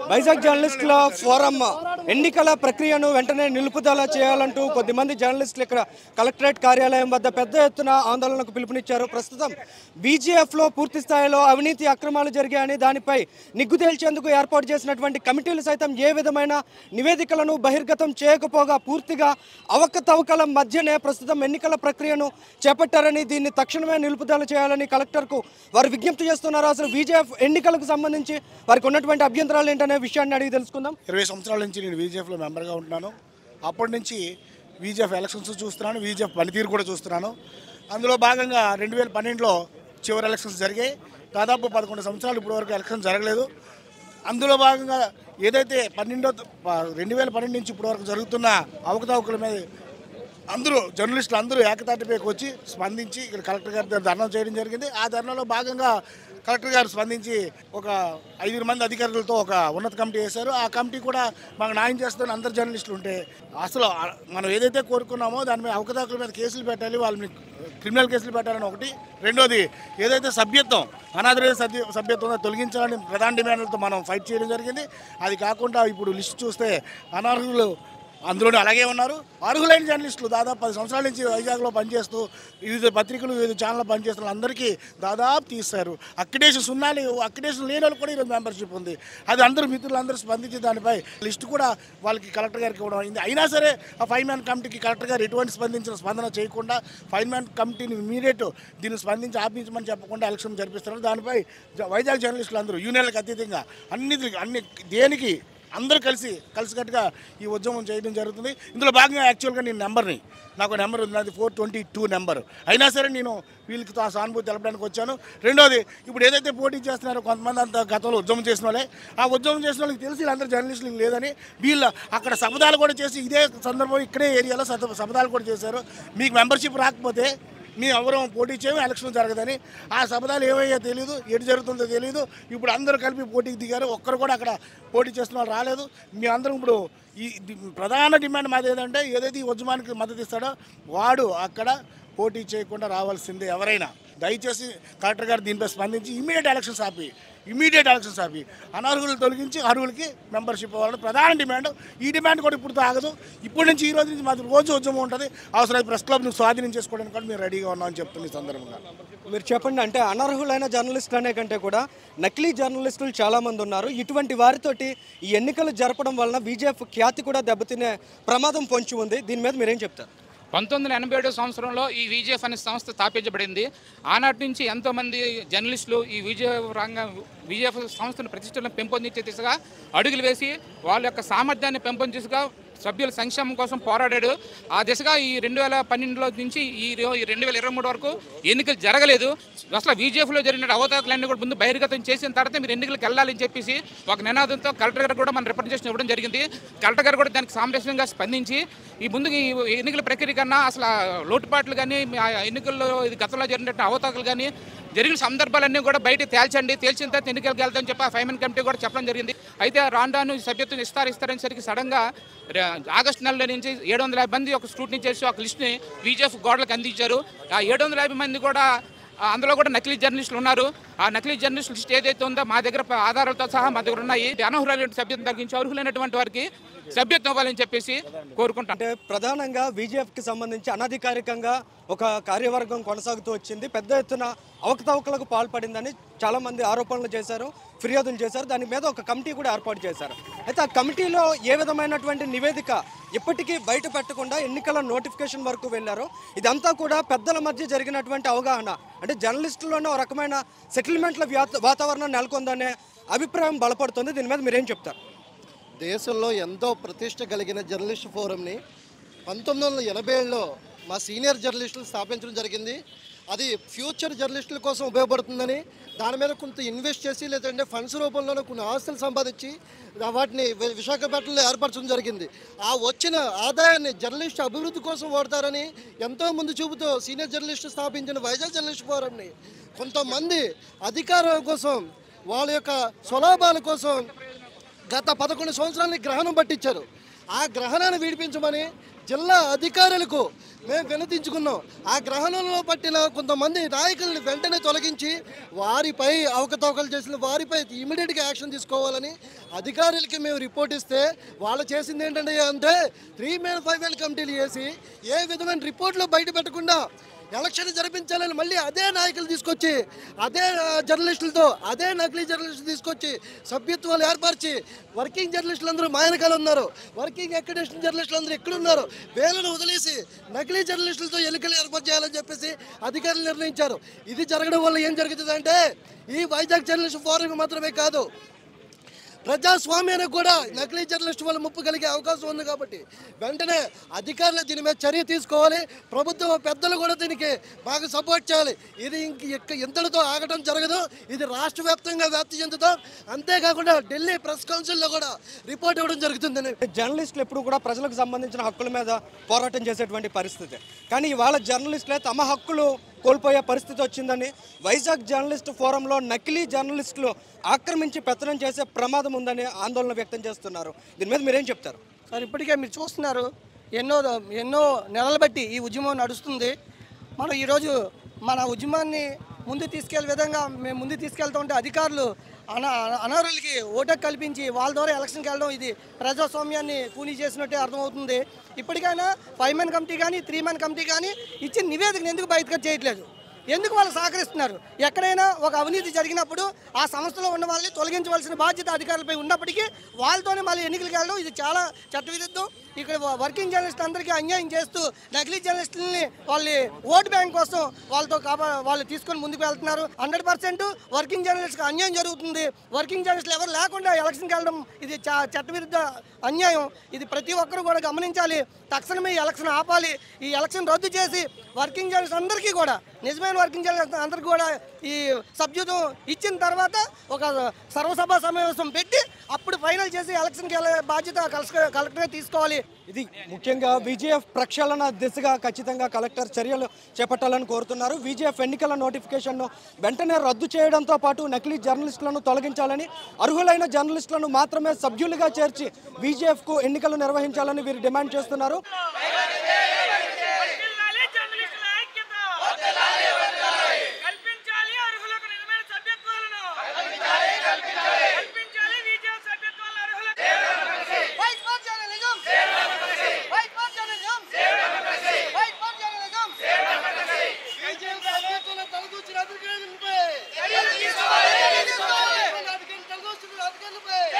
వైజాగ్ జర్నలిస్టుల ఫోరం ఎన్నికల ప్రక్రియను వెంటనే నిలుపుదల చేయాలంటూ కొద్దిమంది జర్నలిస్టులు ఇక్కడ కలెక్టరేట్ కార్యాలయం వద్ద పెద్ద ఎత్తున ఆందోళనకు పిలుపునిచ్చారు ప్రస్తుతం బీజేఎఫ్ లో పూర్తి స్థాయిలో అవినీతి అక్రమాలు జరిగాయని దానిపై నిగ్గు తేల్చేందుకు ఏర్పాటు చేసినటువంటి కమిటీలు సైతం ఏ విధమైన నివేదికలను బహిర్గతం చేయకపోగా పూర్తిగా అవకతవకల మధ్యనే ప్రస్తుతం ఎన్నికల ప్రక్రియను చేపట్టారని దీన్ని తక్షణమే నిలుపుదల చేయాలని కలెక్టర్కు వారు విజ్ఞప్తి చేస్తున్నారు అసలు బీజేఎఫ్ ఎన్నికలకు సంబంధించి వారికి ఉన్నటువంటి అభ్యంతరాలు ఏంటనే విషయాన్ని అడిగి తెలుసుకుందాం ఇరవై సంవత్సరాల నుంచి నేను వీజీఎఫ్లో మెంబర్గా ఉంటున్నాను అప్పటి నుంచి వీజీఎఫ్ ఎలక్షన్స్ చూస్తున్నాను వీజీఎఫ్ పనితీరు కూడా చూస్తున్నాను అందులో భాగంగా రెండు వేల పన్నెండులో చివరి ఎలక్షన్స్ జరిగాయి దాదాపు పదకొండు సంవత్సరాలు ఇప్పటివరకు ఎలక్షన్ జరగలేదు అందులో భాగంగా ఏదైతే పన్నెండో రెండు వేల పన్నెండు నుంచి ఇప్పటివరకు జరుగుతున్న అవకతవకల మీద అందరూ జర్నలిస్టులు అందరూ ఏకతాటిపైకి వచ్చి స్పందించి ఇక్కడ కలెక్టర్ గారి దగ్గర ధర్నా చేయడం జరిగింది ఆ ధర్నాలో భాగంగా కలెక్టర్ గారు స్పందించి ఒక ఐదుగురు మంది అధికారులతో ఒక ఉన్నత కమిటీ వేశారు ఆ కమిటీ కూడా మాకు న్యాయం చేస్తున్న అందరు జర్నలిస్టులు ఉంటే అసలు ఆ- మనం ఏదైతే కోరుకున్నామో దాని మీద అవకతవకల మీద కేసులు పెట్టాలి వాళ్ళని క్రిమినల్ కేసులు పెట్టాలని ఒకటి రెండోది ఏదైతే సభ్యత్వం అనాథరైన సభ్య సభ్యత్వం ఉందో తొలగించాలని ప్రధాన డిమాండ్లతో మనం ఫైట్ చేయడం జరిగింది అది కాకుండా ఇప్పుడు లిస్ట్ చూస్తే అనర్హులు అందులోనే అలాగే ఉన్నారు అర్హులైన జర్నలిస్టులు దాదాపు పది సంవత్సరాల నుంచి వైజాగ్లో పనిచేస్తూ వివిధ పత్రికలు వివిధ ఛానల్ పనిచేస్తున్న అందరికీ దాదాపు తీస్తారు అక్రిడేషన్ సున్నా లేవు అక్రిడేషన్ లేని వాళ్ళు కూడా ఈరోజు మెంబర్షిప్ ఉంది అది అందరూ మిత్రులందరూ స్పందించి దానిపై లిస్ట్ కూడా వాళ్ళకి కలెక్టర్ గారికి ఇవ్వడం అయింది అయినా సరే ఆ ఫైవ్ మ్యాన్ కమిటీకి కలెక్టర్ గారు ఎటువంటి స్పందించిన స్పందన చేయకుండా ఫైవ్ మ్యాన్ కమిటీని ఇమీడియట్ దీన్ని స్పందించి ఆపించమని చెప్పకుండా ఎలక్షన్ జరిపిస్తున్నారు దానిపై జ- వైజాగ్ జర్నలిస్టులు అందరూ యూనియన్లకు అతీతంగా అన్ని అన్ని దేనికి అందరూ కలిసి కలిసికట్టుగా ఈ ఉద్యమం చేయడం జరుగుతుంది ఇందులో భాగంగా యాక్చువల్గా నేను నెంబర్ని నాకు నెంబర్ ఉంది నాది ఫోర్ ట్వంటీ టూ నెంబర్ అయినా సరే నేను వీళ్ళకి ఆ సానుభూతి తెలపడానికి వచ్చాను రెండోది ఇప్పుడు ఏదైతే పోటీ చేస్తున్నారో కొంతమంది అంత గతంలో ఉద్యమం చేసిన వాళ్ళే ఆ ఉద్యమం చేసిన వాళ్ళకి తెలిసి వీళ్ళందరూ జర్నలిస్టులకు లేదని వీళ్ళు అక్కడ శబదాలు కూడా చేసి ఇదే సందర్భం ఇక్కడే ఏరియాలో శత- శబదాలు కూడా చేశారు మీకు మెంబర్షిప్ రాకపోతే మీ ఎవరూ పోటీ చేయము ఎలక్షన్ జరగదని ఆ శబదాలు ఏమయ్యో తెలియదు ఎటు జరుగుతుందో తెలియదు ఇప్పుడు అందరూ కలిపి పోటీకి దిగారు ఒక్కరు కూడా అక్కడ పోటీ చేస్తున్న వాళ్ళు రాలేదు మీ అందరం ఇప్పుడు ఈ ది- ప్రధాన డిమాండ్ మాది ఏదంటే ఏదైతే ఈ ఉద్యమానికి మద్దతు ఇస్తాడో వాడు అక్కడ పోటీ చేయకుండా రావాల్సిందే ఎవరైనా దయచేసి కలెక్టర్ గారు దీనిపై స్పందించి ఇమీడియట్ ఎలక్షన్స్ ఆపి ఇమీడియట్ ఎలక్షన్స్ ఆపి అనర్హులు తొలగించి అర్హులకి మెంబర్షిప్ ఇవ్వాలని ప్రధాన డిమాండ్ ఈ డిమాండ్ కూడా ఇప్పుడు ఆగదు ఇప్పటి నుంచి ఈ రోజు నుంచి మాది రోజు ఉద్యమం ఉంటుంది అవసరం ప్రెస్ క్లబ్ని స్వాధీనం చేసుకోవడానికి కూడా మేము రెడీగా ఉన్నామని చెప్తున్న ఈ సందర్భంగా మీరు చెప్పండి అంటే అనర్హులైన జర్నలిస్టులు అనే కంటే కూడా నకిలీ జర్నలిస్టులు చాలా మంది ఉన్నారు ఇటువంటి వారితోటి ఈ ఎన్నికలు జరపడం వలన బీజేఎఫ్ ఖ్యాతి కూడా దెబ్బతినే ప్రమాదం పొంచి ఉంది దీని మీద మీరేం చెప్తారు పంతొమ్మిది వందల ఎనభై ఏడో సంవత్సరంలో ఈ విజేఎఫ్ అనే సంస్థ స్థాపించబడింది ఆనాటి నుంచి ఎంతోమంది జర్నలిస్టులు ఈ విజేఎఫ్ రంగం విజేఎఫ్ సంస్థను ప్రతిష్టలను పెంపొందించే దిశగా అడుగులు వేసి వాళ్ళ యొక్క సామర్థ్యాన్ని పెంపొందించగా సభ్యుల సంక్షేమం కోసం పోరాడాడు ఆ దిశగా ఈ రెండు వేల పన్నెండులో నుంచి ఈ రో- ఈ రెండు వేల ఇరవై మూడు వరకు ఎన్నికలు జరగలేదు అసలు బీజేపీలో జరిగిన అవతారాలన్నీ కూడా ముందు బహిర్గతం చేసిన తర్వాత మీరు ఎన్నికలకు వెళ్ళాలని చెప్పేసి ఒక నినాదంతో కలెక్టర్ గారు కూడా మన రిప్రజెంటేషన్ ఇవ్వడం జరిగింది కలెక్టర్ గారు కూడా దానికి సామరస్యంగా స్పందించి ఈ ముందు ఈ ఎన్నికల ప్రక్రియ కన్నా అసలు ఆ లోటుపాట్లు కానీ ఆ ఎన్నికల్లో ఇది గతంలో జరిగినట్టు అవతారాలు కానీ జరిగిన సందర్భాలన్నీ కూడా బయట తేల్చండి తేల్చిన తర్వాత ఎన్నికలకు వెళ్తామని చెప్పి ఆ ఫైమన్ కమిటీ కూడా చెప్పడం జరిగింది అయితే రాను రాను ఈ సభ్యత్వం ఇస్తారు ఇస్తారని సరికి సడన్గా ర- ఆగస్టు నెలలో నుంచి ఏడు వందల యాభై మంది ఒక స్క్రూటినీ చేసి ఒక లిస్ట్ని బీజేపీ గోడలకు అందించారు ఆ ఏడు వందల యాభై మంది కూడా ఆ, అందులో కూడా నకిలీ జర్నలిస్టులు ఉన్నారు ఆ నకిలీ జర్నలిస్టుల లిస్ట్ ఏదైతే ఉందో మా దగ్గర ప- ఆధారాలతో సహా మా దగ్గర ఉన్నాయి అనర్హులైన సభ్యత్వం తగ్గించి అర్హులైనటువంటి వారికి సభ్యత్వం ఇవ్వాలని చెప్పేసి కోరుకుంటాం అంటే ప్రధానంగా బీజేపీకి సంబంధించి అనధికారికంగా ఒక కార్యవర్గం కొనసాగుతూ వచ్చింది పెద్ద ఎత్తున అవకతవకలకు పాల్పడిందని చాలా మంది ఆరోపణలు చేశారు ఫిర్యాదులు చేశారు దాని మీద ఒక కమిటీ కూడా ఏర్పాటు చేశారు అయితే ఆ కమిటీలో ఏ విధమైనటువంటి నివేదిక ఇప్పటికీ బయట పెట్టకుండా ఎన్నికల నోటిఫికేషన్ వరకు వెళ్ళారు ఇదంతా కూడా పెద్దల మధ్య జరిగినటువంటి అవగాహన అంటే జర్నలిస్టుల్లోనే ఒక రకమైన సెటిల్మెంట్ల వ్యాత- వాతావరణం నెలకొందనే అభిప్రాయం బలపడుతుంది దీని మీద మీరేం చెప్తారు దేశంలో ఎంతో ప్రతిష్ట కలిగిన జర్నలిస్ట్ ఫోరంని పంతొమ్మిది వందల ఎనభై ఏడులో మా సీనియర్ జర్నలిస్టులు స్థాపించడం జరిగింది అది ఫ్యూచర్ జర్నలిస్టుల కోసం ఉపయోగపడుతుందని దాని మీద కొంత ఇన్వెస్ట్ చేసి లేదంటే ఫండ్స్ రూపంలోనే కొన్ని ఆస్తులు సంపాదించి వాటిని వి- విశాఖపట్నంలో ఏర్పరచడం జరిగింది ఆ వచ్చిన ఆదాయాన్ని జర్నలిస్ట్ అభివృద్ధి కోసం వాడతారని ఎంతో ముందు చూపుతో సీనియర్ జర్నలిస్ట్ స్థాపించిన వైజాగ్ జర్నలిస్ట్ ఫోరంని కొంతమంది అధికారం కోసం వాళ్ళ యొక్క స్వలాభాల కోసం గత పదకొండు సంవత్సరాలని గ్రహణం పట్టించారు ఆ గ్రహణాన్ని విడిపించమని జిల్లా అధికారులకు మేము వినతించుకున్నాం ఆ గ్రహణంలో పట్టిన కొంతమంది నాయకులను వెంటనే తొలగించి వారిపై అవకతవకలు చేసిన వారిపై ఇమీడియట్గా యాక్షన్ తీసుకోవాలని అధికారులకి మేము రిపోర్ట్ ఇస్తే వాళ్ళు చేసింది ఏంటంటే అంటే త్రీ మెన్ ఫైవ్ మెన్ కమిటీలు చేసి ఏ విధమైన రిపోర్ట్లు బయట పెట్టకుండా ఎలక్షన్ జరిపించాలని మళ్ళీ అదే నాయకులు తీసుకొచ్చి అదే ఆ, జర్నలిస్టులతో అదే నకిలీ జర్నలిస్టులు తీసుకొచ్చి సభ్యత్వాలు ఏర్పరిచి వర్కింగ్ జర్నలిస్టులు అందరూ మాయనకాలు ఉన్నారు వర్కింగ్ అకాడమిషన్ జర్నలిస్టులు అందరూ ఎక్కడున్నారు వేలను వదిలేసి నకిలీ జర్నలిస్టులతో ఎన్నికలు ఏర్పాటు చేయాలని చెప్పేసి అధికారులు నిర్ణయించారు ఇది జరగడం వల్ల ఏం జరుగుతుంది అంటే ఈ వైజాగ్ జర్నలిస్ట్ ఫోరం మాత్రమే కాదు ప్రజాస్వామ్యానికి కూడా నకిలీ జర్నలిస్ట్ వల్ల ముప్పు కలిగే అవకాశం ఉంది కాబట్టి వెంటనే అధికారులు దీని మీద చర్య తీసుకోవాలి ప్రభుత్వ పెద్దలు కూడా దీనికి బాగా సపోర్ట్ చేయాలి ఇది ఇంక ఇక్క- ఇంతటితో ఆగటం జరగదు ఇది రాష్ట్ర వ్యాప్తంగా వ్యాప్తి చెందుతాం అంతేకాకుండా ఢిల్లీ ప్రెస్ కౌన్సిల్లో కూడా రిపోర్ట్ ఇవ్వడం జరుగుతుందని జర్నలిస్టులు ఎప్పుడు కూడా ప్రజలకు సంబంధించిన హక్కుల మీద పోరాటం చేసేటువంటి పరిస్థితి కానీ ఇవాళ జర్నలిస్టులే తమ హక్కులు కోల్పోయే పరిస్థితి వచ్చిందని వైజాగ్ జర్నలిస్ట్ ఫోరంలో నకిలీ జర్నలిస్టులు ఆక్రమించి పెత్తనం చేసే ప్రమాదం ఉందని ఆందోళన వ్యక్తం చేస్తున్నారు దీని మీద మీరేం చెప్తారు సార్ ఇప్పటికే మీరు చూస్తున్నారు ఎన్నో ఎన్నో నెలలు బట్టి ఈ ఉద్యమం నడుస్తుంది మనం ఈరోజు మన ఉద్యమాన్ని ముందు తీసుకెళ్లే విధంగా మేము ముందు తీసుకెళ్తూ ఉంటే అధికారులు అన అనర్హులకి ఓటకు కల్పించి వాళ్ళ ద్వారా ఎలక్షన్కి వెళ్ళడం ఇది ప్రజాస్వామ్యాన్ని కూనీ చేసినట్టే అర్థమవుతుంది ఇప్పటికైనా ఫైవ్ మెన్ కమిటీ కానీ త్రీ మెన్ కమిటీ కానీ ఇచ్చిన నివేదికను ఎందుకు బయటకు చేయట్లేదు ఎందుకు వాళ్ళు సహకరిస్తున్నారు ఎక్కడైనా ఒక అవినీతి జరిగినప్పుడు ఆ సంస్థలో ఉన్న వాళ్ళని తొలగించవలసిన బాధ్యత అధికారులపై ఉన్నప్పటికీ వాళ్ళతోనే మళ్ళీ ఎన్నికలకు వెళ్ళడం ఇది చాలా చట్టవిరుద్ధం ఇక్కడ వ- వర్కింగ్ జర్నలిస్ట్ అందరికీ అన్యాయం చేస్తూ నకిలీ జర్నలిస్టులని వాళ్ళ ఓటు బ్యాంక్ కోసం వాళ్ళతో కాపా వాళ్ళు తీసుకొని ముందుకు వెళ్తున్నారు హండ్రెడ్ పర్సెంట్ వర్కింగ్ జర్నలిస్ట్కి అన్యాయం జరుగుతుంది వర్కింగ్ జర్నలిస్టులు ఎవరు లేకుండా ఎలక్షన్కి వెళ్ళడం ఇది చా చట్టవిరుద్ధ అన్యాయం ఇది ప్రతి ఒక్కరు కూడా గమనించాలి తక్షణమే ఈ ఎలక్షన్ ఆపాలి ఈ ఎలక్షన్ రద్దు చేసి వర్కింగ్ జర్నలిస్ట్ అందరికీ కూడా నిజమైన వర్కింగ్ జర్నలిస్ట్ అందరికీ కూడా ఈ సభ్యుతం ఇచ్చిన తర్వాత ఒక సర్వసభ సమావేశం పెట్టి అప్పుడు ఫైనల్ చేసి ఎలక్షన్కి వెళ్ళే బాధ్యత కలెక్టర్ కలెక్టరే తీసుకోవాలి ఇది ముఖ్యంగా విజిఎఫ్ ప్రక్షాళన దిశగా ఖచ్చితంగా కలెక్టర్ చర్యలు చేపట్టాలని కోరుతున్నారు విజిఎఫ్ ఎన్నికల నోటిఫికేషన్ను వెంటనే రద్దు చేయడంతో పాటు నకిలీ జర్నలిస్టులను తొలగించాలని అర్హులైన జర్నలిస్టులను మాత్రమే సభ్యులుగా చేర్చి విజిఎఫ్కు ఎన్నికలు నిర్వహించాలని వీరు డిమాండ్ చేస్తున్నారు వర్ధిల్లాలి జర్నలిస్టుల ఐక్యత. కల్పించాలి అర్హులకు నిజమైన సభ్యత్వాలను. కల్పించాలి విజయ సభ్యత్వాల అర్హులకు. Fight for journalism! Fight for journalism! Fight for journalism! BJP సభ్యత్వంలో తలదూర్చిన అధికారులపై చర్యలు తీసుకోవాలి! అధికారులు తలదూర్చిన అధికారులపై